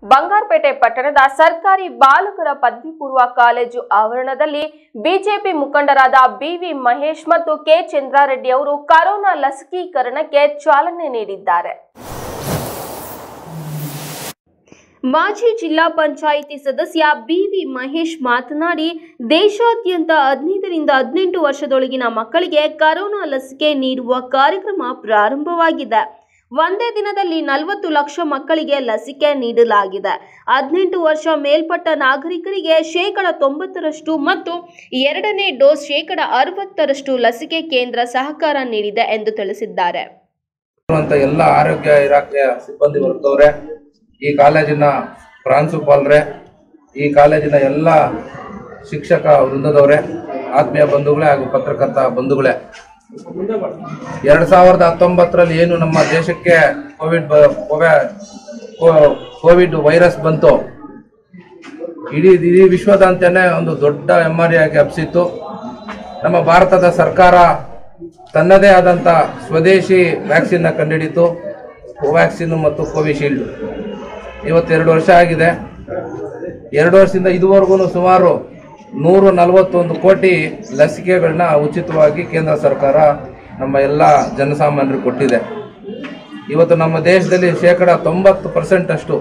ಬಂಗಾರಪೇಟೆ ಪಟ್ಟಣದ ಸರ್ಕಾರಿ ಬಾಲಕರ ಪದವಿ ಪೂರ್ವ ಕಾಲೇಜು ಆವರಣದಲ್ಲಿ ಬಿಜೆಪಿ ಮುಖಂಡರಾದ ಬಿವಿ ಮಹೇಶ್ ಮತ್ತು ಕೆ ಚಂದ್ರಾರೆಡ್ಡಿ ಅವರು ಕರೋನಾ ಲಸಿಕೀಕರಣಕ್ಕೆ ಚಾಲನೆ ನೀಡಿದ್ದಾರೆ ಮಾಜಿ ಜಿಲ್ಲಾ ಪಂಚಾಯಿತಿ ಸದಸ್ಯ ಬಿವಿ ಮಹೇಶ್ ಮಾತನಾಡಿ ದೇಶಾದ್ಯಂತ ಹದಿನೈದರಿಂದ ಹದಿನೆಂಟು ವರ್ಷದೊಳಗಿನ ಮಕ್ಕಳಿಗೆ ಕರೋನಾ ಲಸಿಕೆ ನೀಡುವ ಕಾರ್ಯಕ್ರಮ ಪ್ರಾರಂಭವಾಗಿದೆ ಒಂದೇ ದಿನದಲ್ಲಿ ನಲವತ್ತು ಲಕ್ಷ ಮಕ್ಕಳಿಗೆ ಲಸಿಕೆ ನೀಡಲಾಗಿದೆ ಹದಿನೆಂಟು ವರ್ಷ ಮೇಲ್ಪಟ್ಟ ನಾಗರಿಕರಿಗೆ ಶೇಕಡ ತೊಂಬತ್ತರಷ್ಟು ಮತ್ತು ಎರಡನೇ ಡೋಸ್ ಶೇಕಡ ಅರವತ್ತರಷ್ಟು ಲಸಿಕೆ ಕೇಂದ್ರ ಸಹಕಾರ ನೀಡಿದೆ ಎಂದು ತಿಳಿಸಿದ್ದಾರೆ ಅಂತ ಎಲ್ಲ ಆರೋಗ್ಯ ಇಲಾಖೆಯ ಸಿಬ್ಬಂದಿ ವರ್ಗದವ್ರೆ ಈ ಕಾಲೇಜಿನ ಪ್ರಾಂಶುಪಾಲರೇ ಈ ಕಾಲೇಜಿನ ಎಲ್ಲ ಶಿಕ್ಷಕ ವೃಂದದವರೇ ಆತ್ಮೀಯ ಬಂಧುಗಳೇ ಹಾಗೂ ಪತ್ರಕರ್ತ ಬಂಧುಗಳೇ ಎರಡ್ ಸಾವಿರದ ಹತ್ತೊಂಬತ್ತರಲ್ಲಿ ಏನು ನಮ್ಮ ದೇಶಕ್ಕೆ ಕೋವಿಡ್ ಬ- ಕೋವ್ಯಾ- ಕೋ- ಕೋವಿಡ್ ವೈರಸ್ ಬಂತು ಇಡೀ ಇಡೀ ವಿಶ್ವದಾದ್ಯಂತನೇ ಒಂದು ದೊಡ್ಡ ಹೆಮ್ಮಾರಿಯಾಗಿ ಹಬ್ಸಿತ್ತು ನಮ್ಮ ಭಾರತದ ಸರ್ಕಾರ ತನ್ನದೇ ಆದಂಥ ಸ್ವದೇಶಿ ವ್ಯಾಕ್ಸಿನ್ನ ಕಂಡುಹಿಡಿತು ಕೋವ್ಯಾಕ್ಸಿನ್ ಮತ್ತು ಕೋವಿಶೀಲ್ಡ್ ಇವತ್ತು ಎರಡು ವರ್ಷ ಆಗಿದೆ ಎರಡು ವರ್ಷದಿಂದ ಇದುವರೆಗೂ ಸುಮಾರು ನೂರ ನಲವತ್ತೊಂದು ಕೋಟಿ ಲಸಿಕೆಗಳನ್ನ ಉಚಿತವಾಗಿ ಕೇಂದ್ರ ಸರ್ಕಾರ ನಮ್ಮ ಎಲ್ಲ ಜನಸಾಮಾನ್ಯರಿಗೆ ಕೊಟ್ಟಿದೆ ಇವತ್ತು ನಮ್ಮ ದೇಶದಲ್ಲಿ ಶೇಕಡ ತೊಂಬತ್ತು ಪರ್ಸೆಂಟ್ ಅಷ್ಟು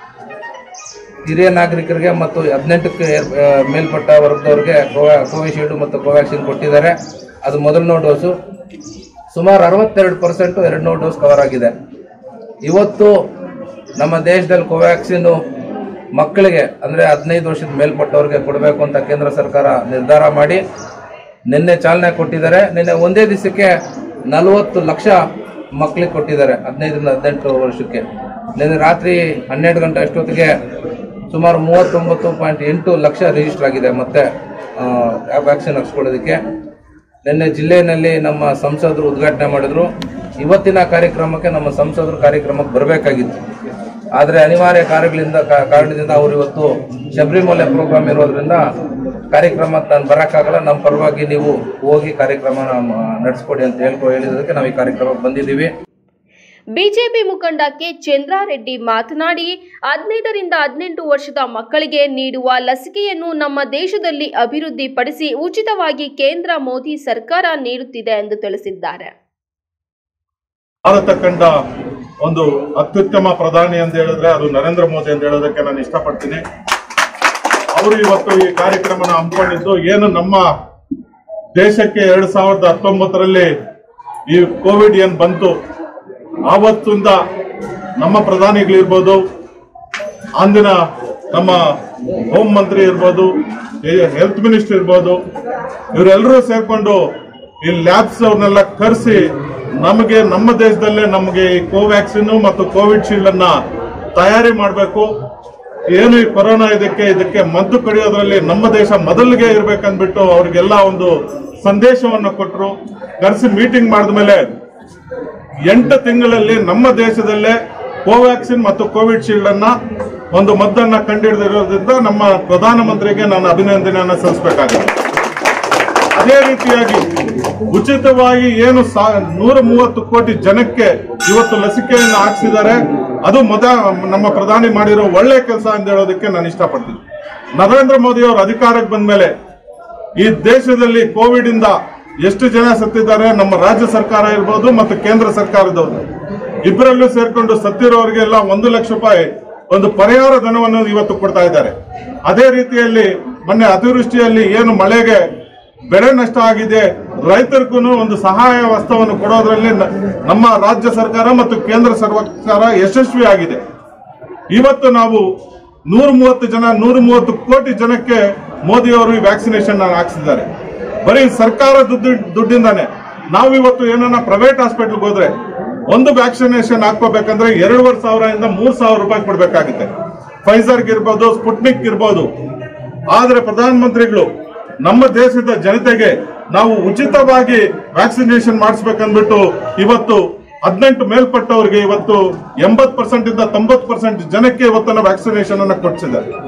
ಹಿರಿಯ ನಾಗರಿಕರಿಗೆ ಮತ್ತು ಹದಿನೆಂಟಕ್ಕೆ ಏರ್- ಆ, ಮೇಲ್ಪಟ್ಟ ವರ್ಗದವರಿಗೆ ಕೋವ್ಯಾ ಕೋವಿಶೀಲ್ಡ್ ಮತ್ತು ಕೋವ್ಯಾಕ್ಸಿನ್ ಕೊಟ್ಟಿದ್ದಾರೆ ಅದು ಮೊದಲನೇ ಡೋಸು ಸುಮಾರು ಅರವತ್ತೆರಡು ಪರ್ಸೆಂಟು ಎರಡನೇ ಡೋಸ್ ಕವರ್ ಆಗಿದೆ ಇವತ್ತು ನಮ್ಮ ದೇಶದಲ್ಲಿ ಕೋವ್ಯಾಕ್ಸಿನ್ ಮಕ್ಕಳಿಗೆ ಅಂದರೆ ಹದಿನೈದು ವರ್ಷದ ಮೇಲ್ಪಟ್ಟವ್ರಿಗೆ ಕೊಡಬೇಕು ಅಂತ ಕೇಂದ್ರ ಸರ್ಕಾರ ನಿರ್ಧಾರ ಮಾಡಿ ನಿನ್ನೆ ಚಾಲನೆ ಕೊಟ್ಟಿದ್ದಾರೆ ನಿನ್ನೆ ಒಂದೇ ದಿವಸಕ್ಕೆ ನಲವತ್ತು ಲಕ್ಷ ಮಕ್ಕಳಿಗೆ ಕೊಟ್ಟಿದ್ದಾರೆ ಹದಿನೈದರಿಂದ ಹದಿನೆಂಟು ವರ್ಷಕ್ಕೆ ನಿನ್ನೆ ರಾತ್ರಿ ಹನ್ನೆರಡು ಗಂಟೆ ಅಷ್ಟೊತ್ತಿಗೆ ಸುಮಾರು ಮೂವತ್ತೊಂಬತ್ತು ಪಾಯಿಂಟ್ ಎಂಟು ಲಕ್ಷ ರಿಜಿಸ್ಟರ್ ಆಗಿದೆ ಮತ್ತೆ ವ್ಯಾಕ್ಸಿನ್ ಹಾಕ್ಸ್ಕೊಳ್ಳೋದಕ್ಕೆ ನಿನ್ನೆ ಜಿಲ್ಲೆಯಲ್ಲಿ ನಮ್ಮ ಸಂಸದರು ಉದ್ಘಾಟನೆ ಮಾಡಿದ್ರು ಇವತ್ತಿನ ಕಾರ್ಯಕ್ರಮಕ್ಕೆ ನಮ್ಮ ಸಂಸದರು ಕಾರ್ಯಕ್ರಮಕ್ಕೆ ಬರಬೇಕಾಗಿತ್ತು ಆದರೆ ಅನಿವಾರ್ಯ ಕಾರ್ಯಗಳಿಂದ ಕಾ- ಕಾರಣದಿಂದ ಅವರು ಇವತ್ತು ಶಬರಿಮಲೆ ಪ್ರೋಗ್ರಾಮ್ ಇರೋದ್ರಿಂದ ಕಾರ್ಯಕ್ರಮಕ್ಕೆ ನಾನು ಬರೋಕ್ಕಾಗಲ್ಲ ನಮ್ಮ ಪರವಾಗಿ ನೀವು ಹೋಗಿ ಕಾರ್ಯಕ್ರಮ ನಡೆಸ್ಕೊಡಿ ಅಂತ ಹೇಳ್ಕೊ ಹೇಳಿದ್ದಕ್ಕೆ ನಾವು ಈ ಕಾರ್ಯಕ್ರಮಕ್ಕೆ ಬಂದಿದ್ದೀವಿ ಬಿಜೆಪಿ ಮುಖಂಡ ಕೆ ಚಂದ್ರಾರೆಡ್ಡಿ ಮಾತನಾಡಿ ಹದಿನೈದರಿಂದ ಹದಿನೆಂಟು ವರ್ಷದ ಮಕ್ಕಳಿಗೆ ನೀಡುವ ಲಸಿಕೆಯನ್ನು ನಮ್ಮ ದೇಶದಲ್ಲಿ ಅಭಿವೃದ್ಧಿಪಡಿಸಿ ಉಚಿತವಾಗಿ ಕೇಂದ್ರ ಮೋದಿ ಸರ್ಕಾರ ನೀಡುತ್ತಿದೆ ಎಂದು ತಿಳಿಸಿದ್ದಾರೆ ಭಾರತ ಕಂಡ ಒಂದು ಅತ್ಯುತ್ತಮ ಪ್ರಧಾನಿ ಅಂತ ಹೇಳಿದ್ರೆ ಅದು ನರೇಂದ್ರ ಮೋದಿ ಅಂತ ಹೇಳೋದಕ್ಕೆ ನಾನು ಇಷ್ಟಪಡ್ತೀನಿ ಅವರು ಇವತ್ತು ಈ ಕಾರ್ಯಕ್ರಮನ ಹಮ್ಮಿಕೊಂಡಿದ್ದು ಏನು ನಮ್ಮ ದೇಶಕ್ಕೆ ಎರಡ್ ಸಾವಿರದ ಹತ್ತೊಂಬತ್ತರಲ್ಲಿ ಈ ಕೋವಿಡ್ ಏನ್ ಬಂತು ಆವತ್ತಿಂದ ನಮ್ಮ ಪ್ರಧಾನಿಗಳಿರ್ಬೋದು ಅಂದಿನ ನಮ್ಮ ಹೋಮ್ ಮಂತ್ರಿ ಇರ್ಬೋದು ಹೆಲ್ತ್ ಮಿನಿಸ್ಟರ್ ಇರ್ಬೋದು ಇವರೆಲ್ಲರೂ ಸೇರ್ಕೊಂಡು ಈ ಲ್ಯಾಬ್ಸ್ ಅವ್ರನ್ನೆಲ್ಲ ಕರೆಸಿ ನಮಗೆ ನಮ್ಮ ದೇಶದಲ್ಲೇ ನಮಗೆ ಈ ಕೋವ್ಯಾಕ್ಸಿನ್ ಮತ್ತು ಕೋವಿಡ್ ಶೀಲ್ಡ್ ಅನ್ನ ತಯಾರಿ ಮಾಡಬೇಕು ಏನು ಈ ಕೊರೋನಾ ಇದಕ್ಕೆ ಇದಕ್ಕೆ ಮದ್ದು ಕಡಿಯೋದ್ರಲ್ಲಿ ನಮ್ಮ ದೇಶ ಮೊದಲಿಗೆ ಇರ್ಬೇಕಂದ್ಬಿಟ್ಟು ಅವ್ರಿಗೆಲ್ಲ ಒಂದು ಸಂದೇಶವನ್ನು ಕೊಟ್ಟರು ಕರೆಸಿ ಮೀಟಿಂಗ್ ಮಾಡಿದ್ಮೇಲೆ ಎಂಟು ತಿಂಗಳಲ್ಲಿ ನಮ್ಮ ದೇಶದಲ್ಲೇ ಕೋವ್ಯಾಕ್ಸಿನ್ ಮತ್ತು ಕೋವಿಡ್ ಶೀಲ್ಡ್ ಅನ್ನ ಒಂದು ಮದ್ದನ್ನ ಕಂಡುಹಿಡಿದಿರೋದ್ರಿಂದ ನಮ್ಮ ಪ್ರಧಾನಮಂತ್ರಿಗೆ ನಾನು ಅಭಿನಂದನೆಯನ್ನ ಸಲ್ಲಿಸಬೇಕಾಗಿದೆ ಅದೇ ರೀತಿಯಾಗಿ ಉಚಿತವಾಗಿ ಏನು ಸಾ- ನೂರ ಮೂವತ್ತು ಕೋಟಿ ಜನಕ್ಕೆ ಇವತ್ತು ಲಸಿಕೆಯನ್ನು ಹಾಕ್ಸಿದ್ದಾರೆ ಅದು ಮೊದ ನಮ್ಮ ಪ್ರಧಾನಿ ಮಾಡಿರೋ ಒಳ್ಳೆ ಕೆಲಸ ಅಂತ ಹೇಳೋದಕ್ಕೆ ನಾನು ಇಷ್ಟಪಡ್ತೀನಿ ನರೇಂದ್ರ ಮೋದಿ ಅವರು ಅಧಿಕಾರಕ್ಕೆ ಬಂದ ಮೇಲೆ ಈ ದೇಶದಲ್ಲಿ ಕೋವಿಡ್ ಇಂದ ಎಷ್ಟು ಜನ ಸತ್ತಿದ್ದಾರೆ ನಮ್ಮ ರಾಜ್ಯ ಸರ್ಕಾರ ಇರ್ಬೋದು ಮತ್ತು ಕೇಂದ್ರ ಸರ್ಕಾರದವರು ಇಬ್ಬರಲ್ಲೂ ಸೇರ್ಕೊಂಡು ಸತ್ತಿರೋರಿಗೆಲ್ಲ ಒಂದು ಲಕ್ಷ ರೂಪಾಯಿ ಒಂದು ಪರಿಹಾರ ಧನವನ್ನು ಇವತ್ತು ಕೊಡ್ತಾ ಇದ್ದಾರೆ ಅದೇ ರೀತಿಯಲ್ಲಿ ಮೊನ್ನೆ ಅತಿವೃಷ್ಟಿಯಲ್ಲಿ ಏನು ಮಳೆಗೆ ಬೆಳೆ ನಷ್ಟ ಆಗಿದೆ ರೈತರಿಗೂ ಒಂದು ಸಹಾಯ ವಸ್ತುವನ್ನು ಕೊಡೋದ್ರಲ್ಲಿ ನ- ನಮ್ಮ ರಾಜ್ಯ ಸರ್ಕಾರ ಮತ್ತು ಕೇಂದ್ರ ಸರ್ಕಾರ ಯಶಸ್ವಿ ಆಗಿದೆ ಇವತ್ತು ನಾವು ನೂರ ಮೂವತ್ತು ಜನ ನೂರ ಮೂವತ್ತು ಕೋಟಿ ಜನಕ್ಕೆ ಮೋದಿ ಅವರು ಈ ವ್ಯಾಕ್ಸಿನೇಷನ್ ಹಾಕ್ಸಿದ್ದಾರೆ ಬರೀ ಸರ್ಕಾರ ದುಡ್ಡು ದುಡ್ಡಿಂದಾನೆ ನಾವು ಇವತ್ತು ಏನನ್ನ ಪ್ರೈವೇಟ್ ಹಾಸ್ಪಿಟಲ್ಗೆ ಹೋದ್ರೆ ಒಂದು ವ್ಯಾಕ್ಸಿನೇಷನ್ ಹಾಕೋಬೇಕಂದ್ರೆ ಎರಡೂವರೆ ಸಾವಿರದಿಂದ ಮೂರ್ ಸಾವಿರ ರೂಪಾಯಿ ಕೊಡ್ಬೇಕಾಗುತ್ತೆ ಫೈಸರ್ಗೆ ಇರ್ಬೋದು ಸ್ಪುಟ್ನಿಕ್ ಇರ್ಬೋದು ಆದ್ರೆ ಪ್ರಧಾನಮಂತ್ರಿಗಳು ನಮ್ಮ ದೇಶದ ಜನತೆಗೆ ನಾವು ಉಚಿತವಾಗಿ ವ್ಯಾಕ್ಸಿನೇಷನ್ ಮಾಡಿಸ್ಬೇಕಂದ್ಬಿಟ್ಟು ಇವತ್ತು ಹದಿನೆಂಟು ಮೇಲ್ಪಟ್ಟವರಿಗೆ ಇವತ್ತು ಎಂಬತ್ ಪರ್ಸೆಂಟ್ ಇಂದ ತೊಂಬತ್ ಪರ್ಸೆಂಟ್ ಜನಕ್ಕೆ ಇವತ್ತನ್ನ ವ್ಯಾಕ್ಸಿನೇಷನ್ ಅನ್ನ ಕೊಡಿಸಿದ್ದಾರೆ